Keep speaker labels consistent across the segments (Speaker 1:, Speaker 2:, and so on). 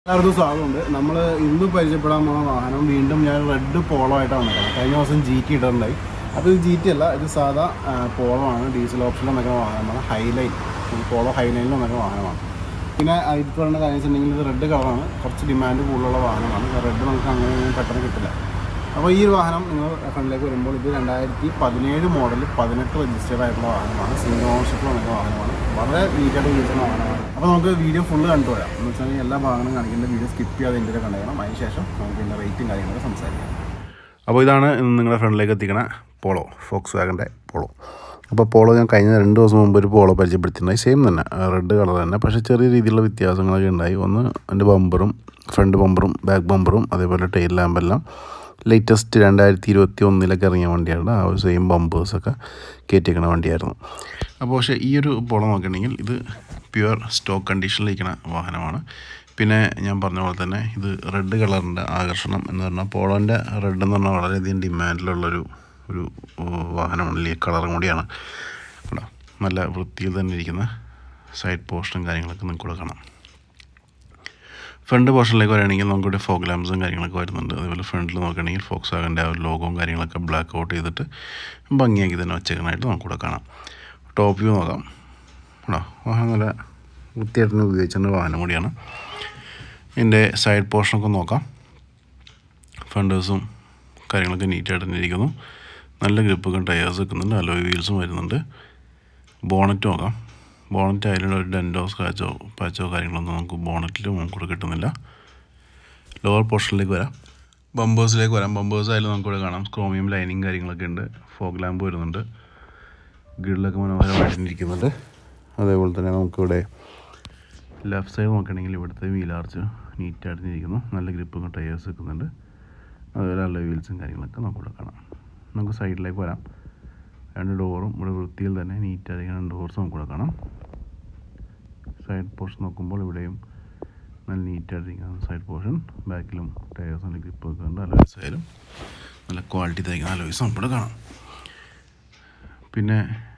Speaker 1: എല്ലാവർക്കും സ്വാഗതമുണ്ട് നമ്മൾ ഇന്ന് പരിചയപ്പെടാൻ പോകുന്ന വാഹനം വീണ്ടും ഞാൻ റെഡ് പോളോ ആയിട്ടാണ് വന്നത് കഴിഞ്ഞ ദിവസം ജി ടി ഇട്ടിട്ടുണ്ടായി അപ്പോൾ ഇത് ജി ടി അല്ല ഇത് സാധാ ആ, പോളോ ആണ് ഡീസൽ ഓപ്ഷനിൽ വന്നിരിക്കുന്ന വാഹനമാണ് ഹൈലൈൻ പോളോ ഹൈലൈനിൽ വന്നിരിക്കുന്ന വാഹനമാണ് പിന്നെ ഇതിൽ പറയുന്ന കാര്യം വെച്ചിട്ടുണ്ടെങ്കിൽ ഇത് റെഡ് കളറാണ് കുറച്ച് ഡിമാൻഡ് കൂടുതലുള്ള വാഹനമാണ് റെഡ് നമുക്ക് അങ്ങനെ ഒന്നും പെട്ടെന്ന് കിട്ടില്ല അപ്പോൾ ഈ ഒരു വാഹനം നിങ്ങൾ ഫ്രണ്ടിലേക്ക് വരുമ്പോൾ ഇത് രണ്ടായിരത്തി പതിനേഴ് മോഡൽ പതിനെട്ട് രജിസ്റ്റേർഡ് ആയിട്ടുള്ള വാഹനമാണ് സിംഗിൾ ഓണർഷിപ്പ് വന്നിട്ടുള്ള വാഹനമാണ് വളരെ നീറ്റായിട്ട് ഉപയോഗിക്കുന്ന വാഹനമാണ് അപ്പോൾ നമുക്ക് വീഡിയോ ഫുള്ള് കണ്ടുപോരാം എന്ന് വെച്ചാൽ എല്ലാ ഭാഗങ്ങളും കാണിക്കേണ്ട വീഡിയോ സ്കിപ്പ് ചെയ്യാതെ ഇന്ത്യയിൽ കണ്ടുകണം അതിന് ശേഷം നമുക്ക് ഇതിൻ്റെ റേറ്റും കാര്യങ്ങളൊക്കെ സംസാരിക്കാം അപ്പോൾ ഇതാണ് ഇന്ന് നിങ്ങളുടെ ഫ്രണ്ടിലേക്ക് എത്തിക്കണ പോളോ ഫോക്സ് വാഗൻ്റെ പോളോ അപ്പോൾ പോളോ ഞാൻ കഴിഞ്ഞ രണ്ട് ദിവസം മുമ്പ് ഒരു പോളോ പരിചയപ്പെടുത്തിയിട്ടുണ്ടായി സെയിം തന്നെ റെഡ് കളർ തന്നെ പക്ഷേ ചെറിയ രീതിയിലുള്ള വ്യത്യാസങ്ങളൊക്കെ ഉണ്ടായി ഒന്ന് എൻ്റെ ബമ്പറും ഫ്രണ്ട് ബമ്പറും ബാക്ക് ബമ്പറും അതേപോലെ ടൈൽ ലാമ്പെല്ലാം ലേറ്റസ്റ്റ് രണ്ടായിരത്തി ഇരുപത്തി ഒന്നിലൊക്കെ ഇറങ്ങിയ വണ്ടിയാണ് ആ ഒരു സെയിം ബമ്പേഴ്സൊക്കെ കയറ്റിയിരിക്കുന്ന വണ്ടിയായിരുന്നു അപ്പോൾ പക്ഷേ ഈ ഒരു പോളോ നോക്കുകയാണെങ്കിൽ ഇത് പ്യുവർ സ്റ്റോക്ക് കണ്ടീഷനിലിരിക്കുന്ന വാഹനമാണ് പിന്നെ ഞാൻ പറഞ്ഞ പോലെ തന്നെ ഇത് റെഡ് കളറിൻ്റെ ആകർഷണം എന്ന് പറഞ്ഞാൽ പോളോൻ്റെ റെഡ് എന്ന് പറഞ്ഞാൽ വളരെയധികം ഡിമാൻഡിലുള്ളൊരു ഒരു ഏഹ്, വാഹനമാണ് ഈ കളറും കൂടിയാണ് കേട്ടോ നല്ല വൃത്തിയിൽ തന്നെ ഇരിക്കുന്ന സൈഡ് പോർഷനും കാര്യങ്ങളൊക്കെ നിങ്ങൾക്ക് കൂടെ കാണാം ഫ്രണ്ട് പോർഷനിലേക്ക് വരികയാണെങ്കിൽ നമുക്കിവിടെ ഫോഗ് ലാംപ്സും കാര്യങ്ങളൊക്കെ വരുന്നുണ്ട് അതുപോലെ ഫ്രണ്ടിൽ നോക്കുകയാണെങ്കിൽ ഫോക്സ് ആകേണ്ട ആ ഒരു ലോഗോവും കാര്യങ്ങളൊക്കെ ബ്ലാക്ക് ഔട്ട് ചെയ്തിട്ട് ഭംഗിയാക്കി തന്നെ വെച്ചേക്കാനായിട്ട് നമുക്കിവിടെ കാണാം ടോപ്പ് വ്യൂ നോക്കാം കേട്ടോ വാഹനം നല്ല വൃത്തിയായിട്ട് തന്നെ ഉപയോഗിച്ചിട്ടുള്ള വാഹനം കൂടിയാണ് ഇതിൻ്റെ സൈഡ് പോർഷനൊക്കെ നോക്കാം ഫണ്ടേഴ്സും കാര്യങ്ങളൊക്കെ നീറ്റായിട്ട് തന്നെ ഇരിക്കുന്നു നല്ല ഗ്രിപ്പൊക്കെ ടയേഴ്സ് വെക്കുന്നുണ്ട് അലോയ് വീൽസും വരുന്നുണ്ട് ബോണറ്റ് നോക്കാം ബോണറ്റ് ആയാലും ഒരു ഡെൻറ്റോ സ്ക്രാച്ചോ പാച്ചോ കാര്യങ്ങളൊന്നും നമുക്ക് ബോണറ്റിൽ നമുക്കിവിടെ കിട്ടുന്നില്ല ലോവർ പോർഷനിലേക്ക് വരാം ബമ്പേഴ്സിലേക്ക് വരാം ബമ്പേഴ്സ് ആയാലും നമുക്കിവിടെ കാണാം ക്രോമിയം ലൈനിങ് കാര്യങ്ങളൊക്കെ ഉണ്ട് ഫോഗ് ലാമ്പ് വരുന്നുണ്ട് ഗ്രില്ലൊക്കെ മനോഹരമായിട്ട് ഇരിക്കുന്നുണ്ട് അതേപോലെ തന്നെ നമുക്കിവിടെ ലെഫ്റ്റ് സൈഡ് നോക്കുകയാണെങ്കിൽ ഇവിടുത്തെ വീൽ ആർച്ച് നീറ്റായിട്ട് ഇരിക്കുന്നു നല്ല ഗ്രിപ്പും ടയേഴ്സ് വെക്കുന്നുണ്ട് അതുപോലെ നല്ല വീൽസും കാര്യങ്ങളൊക്കെ നമുക്കിവിടെ കാണാം നമുക്ക് സൈഡിലേക്ക് വരാം രണ്ട് ഡോറും ഇവിടെ വൃത്തിയിൽ തന്നെ നീറ്റായിരിക്കുന്ന രണ്ട് ഡോർസ് നമുക്കിവിടെ കാണാം സൈഡ് പോർഷൻ നോക്കുമ്പോൾ ഇവിടെയും നല്ല നീറ്റായിട്ടിരിക്കുന്ന സൈഡ് പോർഷൻ ബാക്കിലും ടയേഴ്സ് നല്ല ഗ്രിപ്പ് വെക്കുന്നുണ്ട് അലോയ്സ് ആയാലും നല്ല ക്വാളിറ്റി തയ്ക്കുന്ന അലോയ്സ് നമുക്കിവിടെ കാണാം പിന്നെ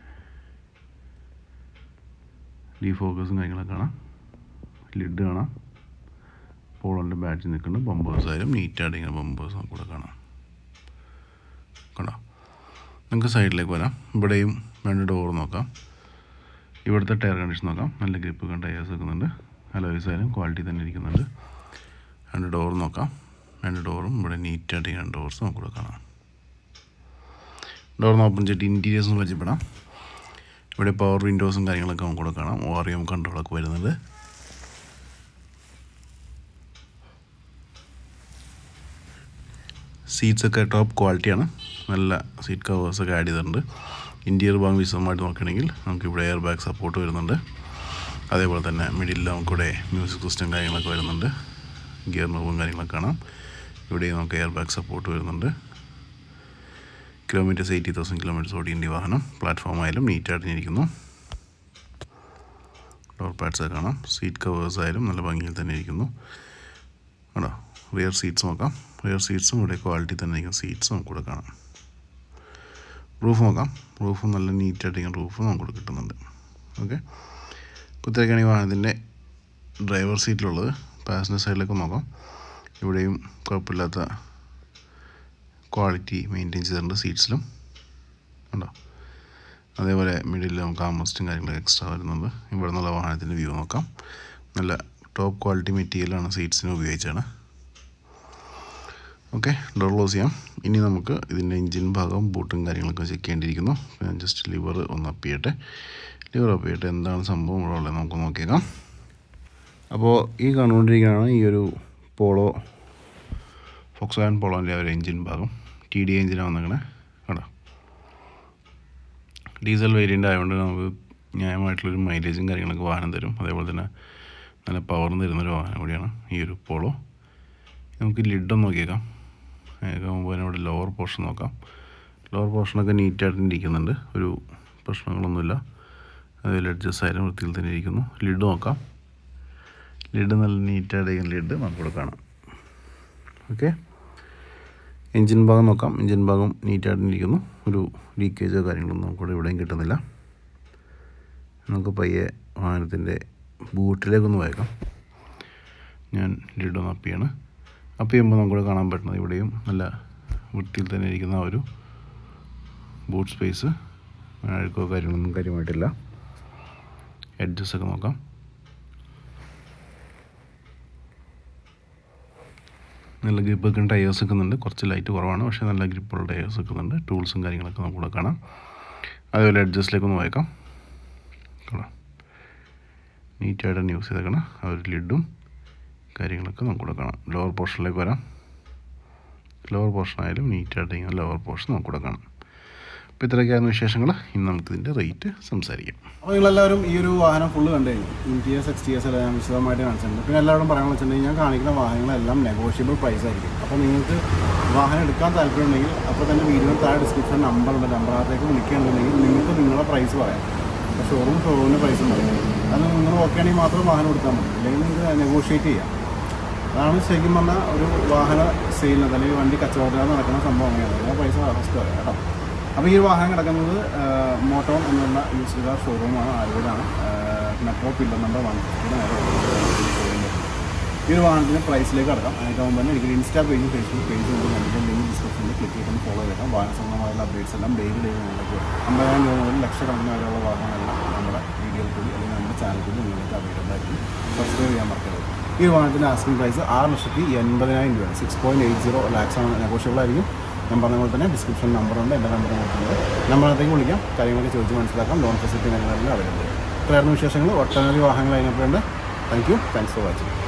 Speaker 1: ഡീഫോക്കസും കാര്യങ്ങളൊക്കെ കാണാം ലിഡ് കാണാം പോളോൻ്റെ ബാറ്റിൽ നിൽക്കുന്ന ബമ്പേഴ്സ് ആയാലും നീറ്റായിട്ട് ഇങ്ങനെ ബമ്പേഴ്സ് നമുക്കിവിടെ കാണാം കണ്ടോ നമുക്ക് സൈഡിലേക്ക് വരാം ഇവിടെയും രണ്ട് ഡോർ നോക്കാം ഇവിടുത്തെ ടയർ കണ്ടീഷൻ നോക്കാം നല്ല ഗ്രിപ്പ് ടയേഴ്സ് വെക്കുന്നുണ്ട് അലോയ്സ് ആയാലും ക്വാളിറ്റി തന്നെ ഇരിക്കുന്നുണ്ട് രണ്ട് ഡോർ നോക്കാം രണ്ട് ഡോറും ഇവിടെ നീറ്റായിട്ട് ഈ രണ്ട് ഡോർസ് നമുക്കിവിടെ കാണാം ഡോർ ഓപ്പൺ ചെയ്തിട്ട് ഇൻറ്റീരിയേഴ്സും പരിചയപ്പെടാം ഇവിടെ പവർ വിൻഡോസും കാര്യങ്ങളൊക്കെ നമുക്കിവിടെ കാണാം ഒ ആർ എം കൺട്രോളൊക്കെ വരുന്നുണ്ട് സീറ്റ്സ് ഒക്കെ ടോപ്പ് ക്വാളിറ്റിയാണ് നല്ല സീറ്റ് കവേഴ്സൊക്കെ ആഡ് ചെയ്തിട്ടുണ്ട് ഇൻറ്റീരിയർ ഭാഗം വിശദമായിട്ട് നോക്കുകയാണെങ്കിൽ നമുക്കിവിടെ എയർ ബാഗ് സപ്പോർട്ട് വരുന്നുണ്ട് അതേപോലെ തന്നെ മിഡിലിൽ നമുക്കിവിടെ മ്യൂസിക് സിസ്റ്റം കാര്യങ്ങളൊക്കെ വരുന്നുണ്ട് ഗിയർ നോവും കാര്യങ്ങളൊക്കെ കാണാം ഇവിടെ നമുക്ക് എയർ ബാഗ് സപ്പോർട്ട് വരുന്നുണ്ട് കിലോമീറ്റേഴ്സ് എയ്റ്റി തൗസൻഡ് കിലോമീറ്റേഴ്സ് ഓടിയേണ്ട ഈ വാഹനം പ്ലാറ്റ്ഫോം ആയാലും നീറ്റായിട്ട് ഇരിക്കുന്നു ഡോർ പാഡ്സ് കാണാം സീറ്റ് കവേഴ്സ് ആയാലും നല്ല ഭംഗിയിൽ തന്നെ ഇരിക്കുന്നു കേട്ടോ റിയർ സീറ്റ്സ് നോക്കാം റിയർ സീറ്റ്സും ഇവിടെ ക്വാളിറ്റി തന്നെ ഇരിക്കുന്ന സീറ്റ്സ് നമുക്കിവിടെ കാണാം റൂഫ് നോക്കാം റൂഫ് നല്ല നീറ്റായിട്ടിരിക്കുന്ന റൂഫ് നമുക്കിവിടെ കിട്ടുന്നുണ്ട് ഓക്കെ കുത്തിരക്കാണി വാഹനത്തിൻ്റെ ഡ്രൈവർ സീറ്റിലുള്ളത് പാസഞ്ചർ സൈഡിലേക്ക് നോക്കാം ഇവിടെയും കുഴപ്പമില്ലാത്ത ക്വാളിറ്റി മെയിൻറ്റെയിൻ ചെയ്തിട്ടുണ്ട് സീറ്റ്സിലും ഉണ്ടോ അതേപോലെ മിഡിൽ നമുക്ക് ആമസ്റ്റും കാര്യങ്ങളൊക്കെ എക്സ്ട്രാ വരുന്നുണ്ട് ഇവിടെ നിന്നുള്ള വാഹനത്തിൻ്റെ വ്യൂ നോക്കാം നല്ല ടോപ്പ് ക്വാളിറ്റി മെറ്റീരിയലാണ് സീറ്റ്സിന് ഉപയോഗിച്ചാണ് ഓക്കെ ഡോർ ക്ലോസ് ചെയ്യാം ഇനി നമുക്ക് ഇതിൻ്റെ എഞ്ചിൻ ഭാഗം ബൂട്ടും കാര്യങ്ങളൊക്കെ ചെക്ക് ചെയ്യേണ്ടിയിരിക്കുന്നു ഞാൻ ജസ്റ്റ് ലിവർ ഒന്ന് അപ്പ് ചെയ്യട്ടെ ലിവർ അപ്പ് ചെയ്യട്ടെ എന്താണ് സംഭവം ഇവിടെ ഉള്ളത് നമുക്ക് നോക്കിയേക്കാം അപ്പോൾ ഈ കണ്ടുകൊണ്ടിരിക്കുകയാണ് ഈ ഒരു പോളോ ഫോക്സ് വാൻ പോളോൻ്റെ ഒരു എഞ്ചിൻ ഭാഗം ടി ഡി എഞ്ചിനാണ് വന്നേക്കണേ കേട്ടോ ഡീസൽ വേരിയൻ്റ് ആയതുകൊണ്ട് നമുക്ക് ന്യായമായിട്ടുള്ളൊരു മൈലേജും കാര്യങ്ങളൊക്കെ വാഹനം തരും അതേപോലെ തന്നെ നല്ല പവറും തരുന്നൊരു വാഹനം കൂടിയാണ് ഈ ഒരു പോളോ നമുക്ക് ലിഡ് നോക്കിയേക്കാം അതിനൊക്കെ മുമ്പ് തന്നെ ഇവിടെ ലോവർ പോർഷൻ നോക്കാം ലോവർ പോർഷനൊക്കെ നീറ്റായിട്ട് ഇരിക്കുന്നുണ്ട് ഒരു പ്രശ്നങ്ങളൊന്നുമില്ല അതിൽ അഡ്ജസ്റ്റ് ആയാലും വൃത്തിയിൽ തന്നെ ഇരിക്കുന്നു ലിഡ് നോക്കാം ലിഡ് നല്ല നീറ്റായിട്ട് ലിഡ് നമുക്കിവിടെ കാണാം ഓക്കെ എൻജിൻ ഭാഗം നോക്കാം എൻജിൻ ഭാഗം നീറ്റായിട്ട് ഇരിക്കുന്നു ഒരു ലീക്കേജോ കാര്യങ്ങളൊന്നും നമുക്കിവിടെ എവിടെയും കിട്ടുന്നില്ല നമുക്ക് പയ്യെ വാഹനത്തിൻ്റെ ബൂട്ടിലേക്കൊന്ന് വയ്ക്കാം ഞാൻ ലിഡൊന്ന് അപ്പ് ചെയ്യാണ് അപ്പ് ചെയ്യുമ്പോൾ നമുക്കിവിടെ കാണാൻ പറ്റുന്നത് ഇവിടെയും നല്ല വൃത്തിയിൽ തന്നെ ഇരിക്കുന്ന ആ ഒരു ബൂട്ട് സ്പേസ് അഴുക്കോ കാര്യങ്ങളൊന്നും കാര്യമായിട്ടില്ല എഡ്ജസ് ഒക്കെ നോക്കാം നല്ല ഗ്രിപ്പ് ഒക്കെ ടയേഴ്സ് നിൽക്കുന്നുണ്ട് കുറച്ച് ലൈറ്റ് കുറവാണ് പക്ഷേ നല്ല ഗ്രിപ്പുള്ള ടയേഴ്സ് നിൽക്കുന്നുണ്ട് ടൂൾസും കാര്യങ്ങളൊക്കെ നമുക്കിവിടെ കാണാം അതുപോലെ അഡ്ജസ്റ്റിലേക്ക് ഒന്ന് വായിക്കാം കാണാം നീറ്റായിട്ട് തന്നെ യൂസ് ചെയ്തേക്കണം ആ ഒരു ലിഡും കാര്യങ്ങളൊക്കെ നമുക്കിവിടെ കാണാം ലോവർ പോർഷനിലേക്ക് വരാം ലോവർ പോർഷൻ ആയാലും നീറ്റായിട്ട് ഇങ്ങനെ ലോവർ പോർഷൻ നമുക്കിവിടെ കാണാം അപ്പോൾ ഇത്രയൊക്കെയായിരുന്നു വിശേഷങ്ങൾ ഇനി നമുക്കിതിൻ്റെ റേറ്റ് സംസാരിക്കാം അപ്പോൾ നിങ്ങളെല്ലാവരും ഈ ഒരു വാഹനം ഫുള്ള് കണ്ടു കഴിഞ്ഞു ഇൻറ്റിയേഴ്സ് എക്സ്റ്റീരിയേഴ്സ് എല്ലാം ഞാൻ വിശദമായിട്ട് കാണിച്ചിട്ടുണ്ട് പിന്നെ എല്ലാവരും പറയാമെന്ന് വെച്ചിട്ടുണ്ടെങ്കിൽ ഞാൻ കാണിക്കുന്ന വാഹനങ്ങളെല്ലാം നെഗോഷ്യബിൾ പ്രൈസ് ആയിരിക്കും അപ്പോൾ നിങ്ങൾക്ക് വാഹനം എടുക്കാൻ താല്പര്യമുണ്ടെങ്കിൽ അപ്പോൾ തന്നെ വീഡിയോ താഴെ ഡിസ്ക്രിപ്ഷൻ നമ്പർ ഉണ്ട് നമ്പറിനകത്തേക്ക് വിളിക്കുകയാണെന്നുണ്ടെങ്കിൽ നിങ്ങൾക്ക് നിങ്ങളുടെ പ്രൈസ് പറയാം അപ്പോൾ ഷോറൂം ഷോറൂമിൻ്റെ പ്രൈസും പറയും അത് നിങ്ങൾ ഓക്കെ ആണെങ്കിൽ മാത്രം വാഹനം എടുത്താൽ മതി അല്ലെങ്കിൽ നിങ്ങൾക്ക് നെഗോഷിയേറ്റ് ചെയ്യാം അതാണ് ശരിക്കും പറഞ്ഞാൽ ഒരു വാഹന സെയിലിനകത്ത് അല്ലെങ്കിൽ വണ്ടി കച്ചവടത്തിനകത്ത് നടക്കുന്ന സംഭവം അങ്ങനെയാണ് ഞാൻ പൈസ ഫസ്റ്റ് പറയാം കേട്ടോ അപ്പോൾ ഈ ഒരു വാഹനം കിടക്കുന്നത് മോട്ടോൺ എന്നുള്ള യൂസ് കാർ ഷോറൂമാണ് ആലുവയിലാണ് മെട്രോ പില്ലർ നമ്പർ വൺ ഫിഫ്റ്റിയുടെ നേരെ ഷോറൂം ഈ ഒരു വാഹനത്തിന് പ്രൈസിലേക്ക് കടക്കാം അതിനൊക്കെ മുമ്പ് തന്നെ എനിക്ക് ഇൻസ്റ്റാ പേജും ഫേസ്ബുക്ക് പേജും ഉണ്ട് നമുക്ക് ലിങ്ക് ഡിസ്ക്രിപ്ഷനിൽ ക്ലിക്ക് ചെയ്ത് ഫോളോ ചെയ്തേക്കാം വാഹന സംബന്ധമായുള്ള അപ്ഡേറ്റ്സ് എല്ലാം ഡെയിലി ഡെയിലി നിങ്ങൾക്ക് അമ്പതിനായിരം രൂപ മുതൽ ലക്ഷക്കണക്കിന് വരെയുള്ള വാഹനങ്ങളെല്ലാം നമ്മുടെ വീഡിയോയിൽ കൂടി അല്ലെങ്കിൽ നമ്മുടെ ചാനൽ കൂടി നിങ്ങൾക്ക് അവൈലബിൾ ആയിരിക്കും സബ്സ്ക്രൈബ് ചെയ്യാൻ മറക്കരുത് ഈ ഒരു വാഹനത്തിൻ്റെ ആസ്കിംഗ് പ്രൈസ് ആറ് ലക്ഷത്തി എൺപതിനായിരം രൂപയാണ് six point eight zero lakhs ആണ് നെഗോഷ്യബിൾ ആയിരിക്കും ഞാൻ പറഞ്ഞ പോലെ തന്നെ ഡിസ്ക്രിപ്ഷൻ നമ്പറുണ്ട് എൻ്റെ നമ്പർ നോക്കുന്നത് നമ്പറിനകത്തേക്ക് വിളിക്കാം കാര്യങ്ങളൊക്കെ ചോദിച്ച് മനസ്സിലാക്കാം ലോൺ ഫെസിലിറ്റി കാര്യങ്ങളെല്ലാം അവൈലബിൾ ഇത്രയായിരുന്നു വിശേഷങ്ങൾ ഒട്ടനവധി വാഹനങ്ങൾ അതിനകത്തുണ്ട് thank you thanks for watching